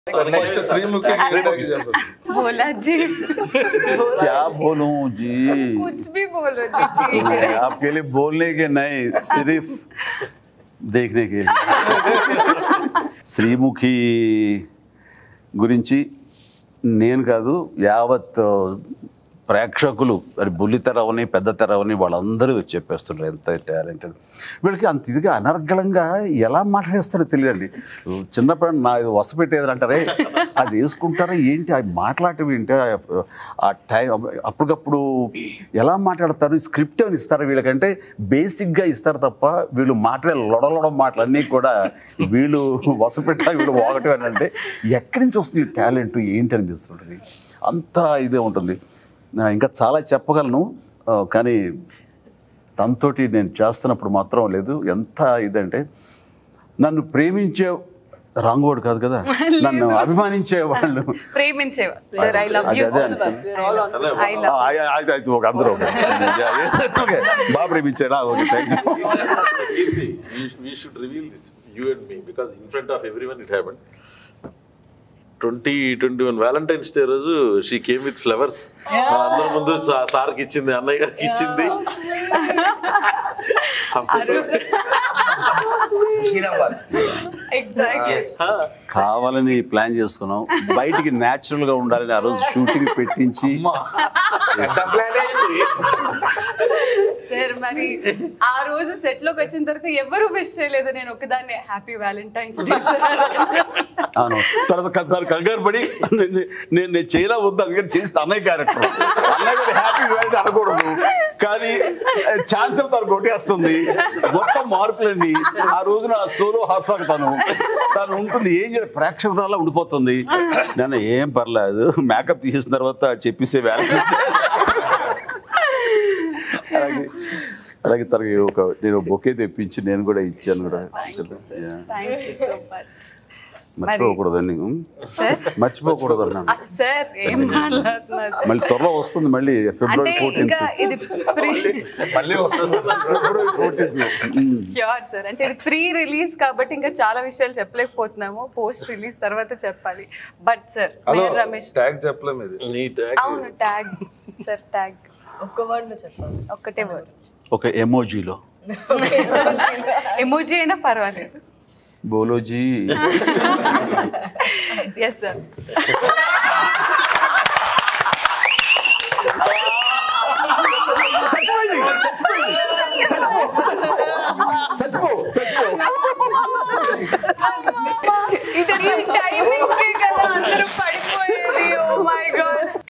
Next श्रीमुखी श्रीमुखी example बोला जी क्या बोलूं जी कुछ भी बोलो जी ठीक है आपके लिए बोलने के नहीं सिर्फ देखने के लिए శ్రీముఖి గురించి నేను కాదు యావత్ ప్రేక్షకులు మరి బుల్లి తెర అవని పెద్ద తెర అవని వాళ్ళందరూ చెప్పేస్తున్నారు ఎంత టాలెంటెడ్ వీళ్ళకి అంత ఇదిగా అనర్గళంగా ఎలా మాట్లాడేస్తారో తెలియదండి చిన్నప్పుడు నా ఇది వసపెట్టేది అంటారే అది వేసుకుంటారా ఏంటి అవి మాట్లాడటం ఏంటి ఆ- ఆ టైం అప్పటికప్పుడు ఎలా మాట్లాడతారు స్క్రిప్ట్ అని ఇస్తారు వీళ్ళకంటే బేసిక్గా ఇస్తారు తప్ప వీళ్ళు మాట్లాడే లొడలొడ మాటలు అన్నీ కూడా వీళ్ళు వసపెట్ట వీళ్ళు వాగటం అని అంటే ఎక్కడి నుంచి వస్తుంది టాలెంట్ ఏంటి అనిపిస్తుంటుంది అంత ఇదే ఉంటుంది నా ఇంకా చాలా చెప్పగలను ఆ, కానీ తనతోటి నేను చేస్తున్నప్పుడు మాత్రం లేదు ఎంత ఇదంటే నన్ను ప్రేమించే రాంగ్ వర్డ్ కాదు కదా నన్ను అభిమానించే వాళ్ళు ప్రేమించేవా సార్ ఐ లవ్ యూ అదే అనిపిస్తుంది. ఐ లవ్ ఆ, ఆ, అయితే అయితే ఒక అందరూ ఓకే. Yes, ఓకే బాగా ప్రేమించాడా okay thank you Kirti, we, we should reveal this, you and me, because in front of everyone it happened. Twenty twenty one valentine's day రోజు షీ కేమ్ విత్ ఫ్లవర్స్ అందరి ముందు సా- సార్కి ఇచ్చింది అన్నయ్య గారికి ఇచ్చింది ఎగ్జాక్ట్లీ కావాలని ప్లాన్ చేసుకున్నాం బయటికి న్యాచురల్ గా ఉండాలని ఆ రోజు షూటింగ్ పెట్టించి సార్ మరి ఆ రోజు సెట్ లోకి వచ్చిన తర్వాత ఎవరు విష్ చేయలేదు నేను ఒకదాన్ని హ్యాపీ వ్యాలంటైన్స్ డే అవును తర్వాత కథ కంగారు పడి నేను నేను నేను చేయలా వద్దు అందుకని చేస్తే అన్నయ్య క్యారెక్టర్ అన్నయ్య కూడా హ్యాపీ వేడి అనకూడదు కానీ ఛాన్స్ తను కొట్టేస్తుంది మొత్తం మార్పులండి ఆ రోజున సోలో హాస్యాకు తను తను ఉంటుంది ఏం చేయాలి ప్రేక్షకురాలా ఉండిపోతుంది నన్ను ఏం పర్లేదు మేకప్ తీసేసిన తర్వాత చెప్పేసే వేళ అలాగే అలాగే తనకి ఒక నేను బొకే తెప్పించి నేను కూడా ఇచ్చాను కూడా Yeah. Thank you so much మర్చిపోకూడదు నీకు సార్ మర్చిపోకూడదు అన్నాను సార్ ఏం మాట్లాడుతున్నారు sir? మళ్ళీ త్వరలో వస్తుంది మళ్ళీ అంటే ఫిబ్రవరి ఫోర్టీన్త్ ఇంకా ఇది ప్రీ మళ్ళీ వస్తుంది ఫిబ్రవరి ఫోర్టీన్త్ ష్యూర్ సార్ అంటే ఇది ప్రీ రిలీజ్ కాబట్టి ఇంకా చాలా విషయాలు చెప్పలేకపోతున్నాము పోస్ట్ రిలీజ్ తర్వాత చెప్పాలి but sir hello mayor Ramesh tag చెప్పలేము ఇది నీ ట్యాగ్ అవును ట్యాగ్ సార్ ట్యాగ్ ఒక్క వర్డ్ లో చెప్పాలి ఒక్కటే వర్డ్ ఒక ఎమోజీలో ఎమోజీ అయినా పర్వాలేదు బోలోజీ ఎస్ సార్ చచ్చిపో చచ్చిపో ఇది టైమింగ్ కదా అందరూ పడిపోయేది ఓ మై గాడ్